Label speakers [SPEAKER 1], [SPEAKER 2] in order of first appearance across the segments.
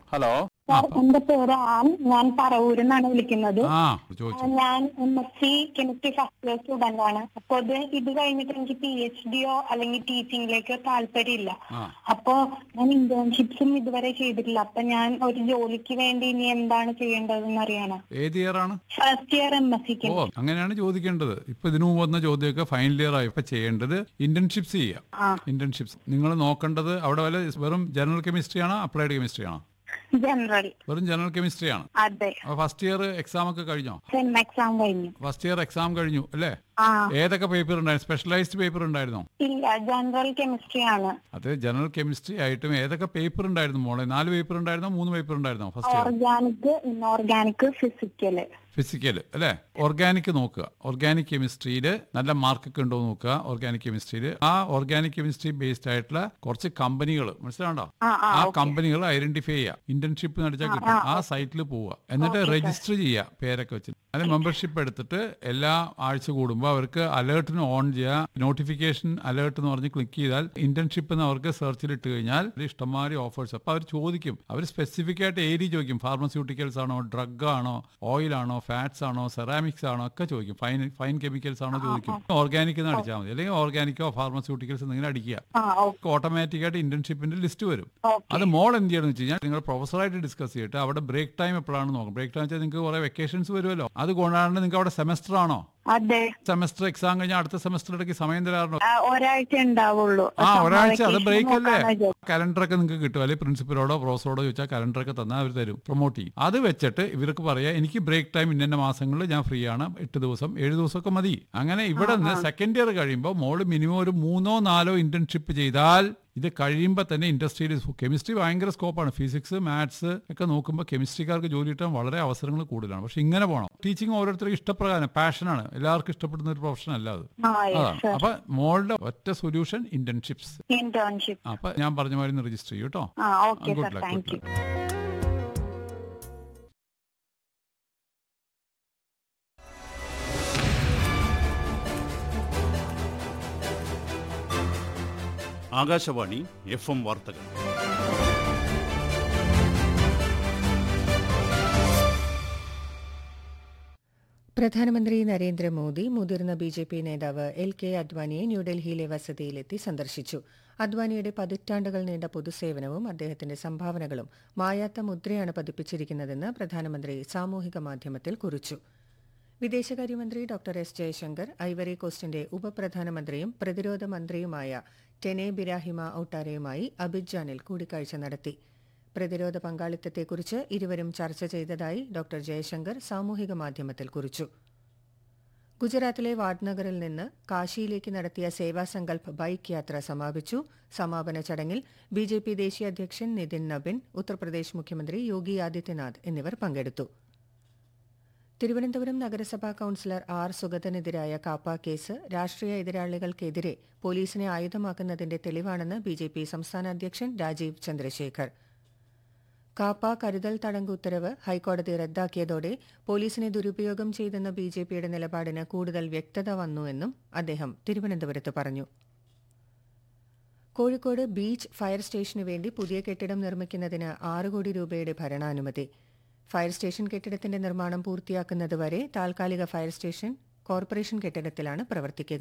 [SPEAKER 1] Hello
[SPEAKER 2] sir എന്റെ പേര് an ഞാൻ പറവൂരിൽ നിന്നാണ് വിളിക്കുന്നത്
[SPEAKER 1] ആ ചോദിച്ചു
[SPEAKER 2] ഞാൻ M S C chemistry first year student ആണ് അപ്പൊ ഇത് ഇത് കഴിഞ്ഞിട്ട് എനിക്ക് പി എച്ച് ഡിയോ അല്ലെങ്കിൽ ടീച്ചിങ്ങിലേക്കോ താല്പര്യമില്ല
[SPEAKER 1] ആ
[SPEAKER 2] അപ്പൊ ഞാൻ ഇന്റേൺഷിപ്സും ഇതുവരെ ചെയ്തിട്ടില്ല അപ്പൊ ഞാൻ ഒരു ജോലിക്ക് വേണ്ടി ഇനി എന്താണ് ചെയ്യേണ്ടതെന്ന് അറിയാനാ
[SPEAKER 1] ഏത് ഇയർ ആണ്
[SPEAKER 2] first year M S C
[SPEAKER 1] ഓ അങ്ങനെയാണ് ചോദിക്കേണ്ടത് ഇപ്പൊ ഇതിനു മുമ്പ് വന്ന ചോദ്യമൊക്കെ ഫൈനൽ ഇയർ ആയി ഇപ്പൊ ചെയ്യേണ്ടത് ഇന്റേൺഷിപ്സ് ചെയ്യുക
[SPEAKER 2] ആ
[SPEAKER 1] ഇന്റേൺഷിപ്സ് നിങ്ങൾ നോക്കേണ്ടത് അവിടെ വല്ല വെറും ജനറൽ കെമിസ്ട്രി ആണോ അപ്ലൈഡ് കെമിസ്ട്രി ആണോ
[SPEAKER 2] ജനറൽ
[SPEAKER 1] വെറും ജനറൽ കെമിസ്ട്രി ആണ്
[SPEAKER 2] അതെ
[SPEAKER 1] അപ്പൊ ഫസ്റ്റ് ഇയർ എക്സാം ഒക്കെ കഴിഞ്ഞോ
[SPEAKER 2] സെം എക്സാം കഴിഞ്ഞു
[SPEAKER 1] ഫസ്റ്റ് ഇയർ എക്സാം കഴിഞ്ഞു അല്ലേ
[SPEAKER 2] ആ
[SPEAKER 1] ഏതൊക്കെ പേപ്പർ ഉണ്ടായിരുന്നു സ്പെഷ്യലൈസ്ഡ് പേപ്പർ ഉണ്ടായിരുന്നോ
[SPEAKER 2] ഇല്ല ജനറൽ കെമിസ്ട്രി ആണ്
[SPEAKER 1] അത് ജനറൽ കെമിസ്ട്രി ആയിട്ടും ഏതൊക്കെ പേപ്പർ ഉണ്ടായിരുന്നു മോളെ നാല് പേപ്പർ ഉണ്ടായിരുന്നോ മൂന്ന് പേപ്പർ ഉണ്ടായിരുന്നോ first year
[SPEAKER 2] organic inorganic physical
[SPEAKER 1] physical അല്ലേ ഓർഗാനിക് നോക്കുക ഓർഗാനിക് കെമിസ്ട്രിയിൽ നല്ല മാർക്കൊക്കെ ഉണ്ടോ എന്ന് നോക്കുക ഓർഗാനിക് കെമിസ്ട്രിയിൽ ആ ഓർഗാനിക് കെമിസ്ട്രി ബേസ്ഡ് ആയിട്ടുള്ള കുറച്ച് കമ്പനികൾ മനസ്സിലാണ്ടോ
[SPEAKER 2] ആ ആ
[SPEAKER 1] ആ കമ്പനികൾ ഐഡന്റിഫൈ ചെയ്യുക ഇന്റേൺഷിപ്പ് നടച്ചാൽ കിട്ടും ആ സൈറ്റിൽ പോവുക എന്നിട്ട് രജിസ്റ്റർ ചെയ്യുക പേരൊക്കെ വെച്ച് അത് മെമ്പർഷിപ്പ് എടുത്തിട്ട് എല്ലാ ആഴ്ച കൂടുമ്പോൾ അവർക്ക് അലേർട്ടിന് ഓൺ ചെയ്യുക നോട്ടിഫിക്കേഷൻ അലേർട്ട് എന്ന് പറഞ്ഞ് ക്ലിക്ക് ചെയ്താൽ ഇന്റേൺഷിപ്പ് എന്ന് അവർക്ക് സെർച്ചിൽ ഇട്ട് കഴിഞ്ഞാൽ ഒരു ഇഷ്ടംമാതിരി ഓഫേഴ്സ് അപ്പൊ അവർ ചോദിക്കും അവർ സ്പെസിഫിക് ആയിട്ട് ഏരിയ ചോദിക്കും ഫാർമസ്യൂട്ടിക്കൽസ് ആണോ ഡ്രഗ് ആണോ ഓയിൽ ആണോ ഫാറ്റ്സ് ആണോ സെറാമിക്സ് ആണോ ഒക്കെ ചോദിക്കും ഫൈൻ ഫൈൻ കെമിക്കൽസ് ആണോ ചോദിക്കും ഓർഗാനിക് എന്ന് അടിച്ചാൽ മതി അല്ലെങ്കിൽ ഓർഗാനിക്കോ ഫാർമസ്യൂട്ടിക്കൽസ് എന്തെങ്കിലും അടിക്കുക
[SPEAKER 2] ആ ഓക്കെ
[SPEAKER 1] ഓട്ടോമാറ്റിക് ആയിട്ട് ഇന്റേൺഷിപ്പിന്റെ ലിസ്റ്റ് വരും
[SPEAKER 2] ഓക്കെ
[SPEAKER 1] അത് മോൾ എന്ത് ചെയ്യണമെന്ന് വെച്ച് കഴിഞ്ഞാൽ നിങ്ങൾ പ്രൊഫസറായിട്ട് ഡിസ്കസ് ചെയ്തിട്ട് അവിടെ ബ്രേക്ക് ടൈം എപ്പോഴാണ് നോക്കും ബ്രേക്ക് ടൈം വെച്ചാൽ നിങ്ങൾക്ക് കുറെ വെക്കേഷൻസ് വരുമല്ലോ അത് കൊണ്ടാണ് നിങ്ങൾക്ക് അവിടെ സെമസ്റ്റർ ആണോ
[SPEAKER 2] അതെ
[SPEAKER 1] സെമസ്റ്റർ എക്സാം കഴിഞ്ഞാൽ അടുത്ത സെമസ്റ്റർ ഇടയ്ക്ക് സമയം തരാറുണ്ടോ
[SPEAKER 2] ആ, ഒരാഴ്ച ഉണ്ടാവുള്ളൂ
[SPEAKER 1] ആ ഒരാഴ്ച അത്
[SPEAKER 2] vacation
[SPEAKER 1] ബ്രേക്ക് അല്ലേ
[SPEAKER 2] നോക്കാനാ വിചാരിച്ചത്.
[SPEAKER 1] കലണ്ടറൊക്കെ നിങ്ങൾക്ക് കിട്ടും അല്ലെങ്കിൽ പ്രിൻസിപ്പലോടോ പ്രൊഫസറോടോ ചോദിച്ചാൽ കലണ്ടറൊക്കെ തന്നാൽ അവർ തരും പ്രൊമോട്ട് ചെയ്യും അത് വെച്ചിട്ട് ഇവർക്ക് പറയാം എനിക്ക് ബ്രേക്ക് ടൈം ഇന്ന മാസങ്ങളിൽ ഞാൻ ഫ്രീ ആണ് എട്ട് ദിവസം ഏഴ് ദിവസമൊക്കെ മതി അങ്ങനെ ഇവിടെ നിന്ന് സെക്കൻഡ് ഇയർ കഴിയുമ്പോൾ മോള് മിനിമം ഒരു മൂന്നോ നാലോ ഇന്റേൺഷിപ്പ് ചെയ്താൽ ഇത് കഴിയുമ്പോൾ തന്നെ ഇൻഡസ്ട്രിയിൽ കെമിസ്ട്രി ഭയങ്കര സ്കോപ്പാണ് ഫിസിക്സ് മാത്സ് ഒക്കെ നോക്കുമ്പോൾ കെമിസ്ട്രിക്കാർക്ക് ജോലി കിട്ടാൻ വളരെ അവസരങ്ങൾ കൂടുതലാണ് പക്ഷെ ഇങ്ങനെ പോകണം ടീച്ചിങ് ഓരോരുത്തർക്കും ഇഷ്ടപ്രകാരം പാഷനാണ് എല്ലാവർക്കും ഇഷ്ടപ്പെടുന്ന ഒരു പ്രൊഫഷൻ അല്ല അത്
[SPEAKER 2] ആ യെസ്
[SPEAKER 1] അതാണ്
[SPEAKER 2] സർ
[SPEAKER 1] അപ്പൊ മോളുടെ ഒറ്റ സൊല്യൂഷൻ ഇന്റേൺഷിപ്സ്
[SPEAKER 2] ഇന്റേൺഷിപ്പ്
[SPEAKER 1] അപ്പൊ ഞാൻ പറഞ്ഞ മാതിരി രജിസ്റ്റർ ചെയ്യൂ കേട്ടോ
[SPEAKER 2] ആ okay
[SPEAKER 1] Good
[SPEAKER 2] sir
[SPEAKER 1] luck,
[SPEAKER 2] thank
[SPEAKER 1] good
[SPEAKER 2] you
[SPEAKER 3] Akashvani F M വാർത്തകൾ
[SPEAKER 4] പ്രധാനമന്ത്രി നരേന്ദ്രമോദി മുതിർന്ന ബി ജെ പി നേതാവ് എൽ കെ അദ്വാനിയെ ന്യൂഡൽഹിയിലെ വസതിയിലെത്തി സന്ദർശിച്ചു അദ്വാനിയുടെ പതിറ്റാണ്ടുകൾ നീണ്ട പൊതുസേവനവും അദ്ദേഹത്തിന്റെ സംഭാവനകളും മായാത്ത മുദ്രയാണ് പതിപ്പിച്ചിരിക്കുന്നതെന്ന് പ്രധാനമന്ത്രി സാമൂഹിക മാധ്യമത്തിൽ കുറിച്ചു വിദേശകാര്യമന്ത്രി ഡോക്ടർ എസ് ജയശങ്കർ ഐവറി കോസ്റ്റിന്റെ ഉപപ്രധാനമന്ത്രിയും പ്രതിരോധ മന്ത്രിയുമായ ടെനെ ബിരാഹിമ ഔട്ടാരയുമായി അബിഡ്ജാനിൽ കൂടിക്കാഴ്ച നടത്തി പ്രതിരോധ പങ്കാളിത്തത്തെക്കുറിച്ച് ഇരുവരും ചർച്ച ചെയ്തതായി ഡോക്ടർ ജയശങ്കർ സാമൂഹിക മാധ്യമത്തിൽ കുറിച്ചു ഗുജറാത്തിലെ വാഡ്നഗറിൽ നിന്ന് കാശിയിലേക്ക് നടത്തിയ സേവാസങ്കൽപ് ബൈക്ക് യാത്ര സമാപിച്ചു സമാപന ചടങ്ങിൽ ബി ജെ പി ദേശീയ അധ്യക്ഷൻ നിതിൻ നബിൻ ഉത്തർപ്രദേശ് മുഖ്യമന്ത്രി യോഗി ആദിത്യനാഥ് എന്നിവർ പങ്കെടുത്തു തിരുവനന്തപുരം നഗരസഭാ കൌൺസിലർ ആർ സുഗതനെതിരായ കാപ്പ കേസ് രാഷ്ട്രീയ എതിരാളികൾക്കെതിരെ പോലീസിനെ ആയുധമാക്കുന്നതിന്റെ തെളിവാണെന്ന് ബി ജെ പി സംസ്ഥാന അധ്യക്ഷൻ രാജീവ് ചന്ദ്രശേഖർ കാപ്പ കരുതൽ തടങ്ക് ഉത്തരവ് ഹൈക്കോടതി റദ്ദാക്കിയതോടെ പോലീസിനെ ദുരുപയോഗം ചെയ്തെന്ന ബി ജെ പിയുടെ നിലപാടിന് കൂടുതൽ വ്യക്തത വന്നുവെന്നും അദ്ദേഹം തിരുവനന്തപുരത്ത് പറഞ്ഞു കോഴിക്കോട് ബീച്ച് ഫയർ സ്റ്റേഷനു വേണ്ടി പുതിയ കെട്ടിടം നിർമ്മിക്കുന്നതിന് ആറ് കോടി രൂപയുടെ ഭരണാനുമതി ഫയർ സ്റ്റേഷൻ കെട്ടിടത്തിന്റെ നിർമ്മാണം പൂർത്തിയാക്കുന്നതുവരെ താൽക്കാലിക ഫയർ സ്റ്റേഷൻ കോർപ്പറേഷൻ കെട്ടിടത്തിലാണ് പ്രവർത്തിക്കുക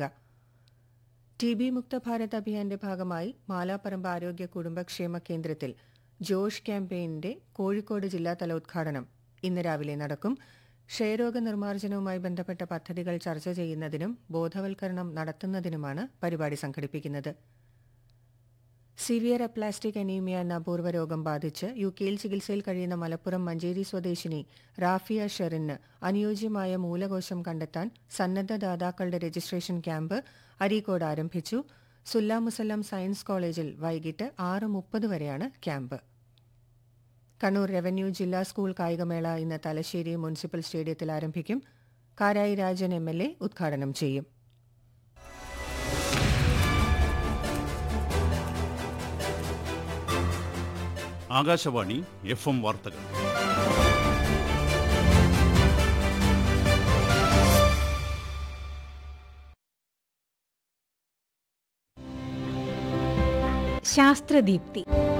[SPEAKER 4] ടി ബി മുക്ത ഭാരത് അഭിയാന്റെ ഭാഗമായി മാലാപ്പറമ്പ് ആരോഗ്യ കുടുംബക്ഷേമ കേന്ദ്രത്തിൽ ജോഷ് ക്യാമ്പയിന്റെ കോഴിക്കോട് ജില്ലാതല ഉദ്ഘാടനം ഇന്ന് രാവിലെ നടക്കും ക്ഷയരോഗ നിർമ്മാർജ്ജനവുമായി ബന്ധപ്പെട്ട പദ്ധതികൾ ചർച്ച ചെയ്യുന്നതിനും ബോധവൽക്കരണം നടത്തുന്നതിനുമാണ് പരിപാടി സംഘടിപ്പിക്കുന്നത് സിവിയർ അപ്ലാസ്റ്റിക് അനീമിയ എന്ന അപൂർവ രോഗം ബാധിച്ച് യു കെയിൽ ചികിത്സയിൽ കഴിയുന്ന മലപ്പുറം മഞ്ചേരി സ്വദേശിനി റാഫിയ ഷെറിന് അനുയോജ്യമായ മൂലകോശം കണ്ടെത്താൻ സന്നദ്ധ ദാതാക്കളുടെ രജിസ്ട്രേഷൻ ക്യാമ്പ് അരീക്കോട് ആരംഭിച്ചു സുല്ലാ മുസല്ലം സയൻസ് കോളേജിൽ വൈകിട്ട് ആറ് മുപ്പത് വരെയാണ് ക്യാമ്പ് കണ്ണൂർ റവന്യൂ ജില്ലാ സ്കൂൾ കായികമേള ഇന്ന് തലശ്ശേരി മുനിസിപ്പൽ സ്റ്റേഡിയത്തിൽ ആരംഭിക്കും Karayi Rajan M L A ഉദ്ഘാടനം ചെയ്യും
[SPEAKER 3] ആകാശവാണി എഫ് എം വാർത്തകൾ
[SPEAKER 5] ശാസ്ത്രദീപ്തി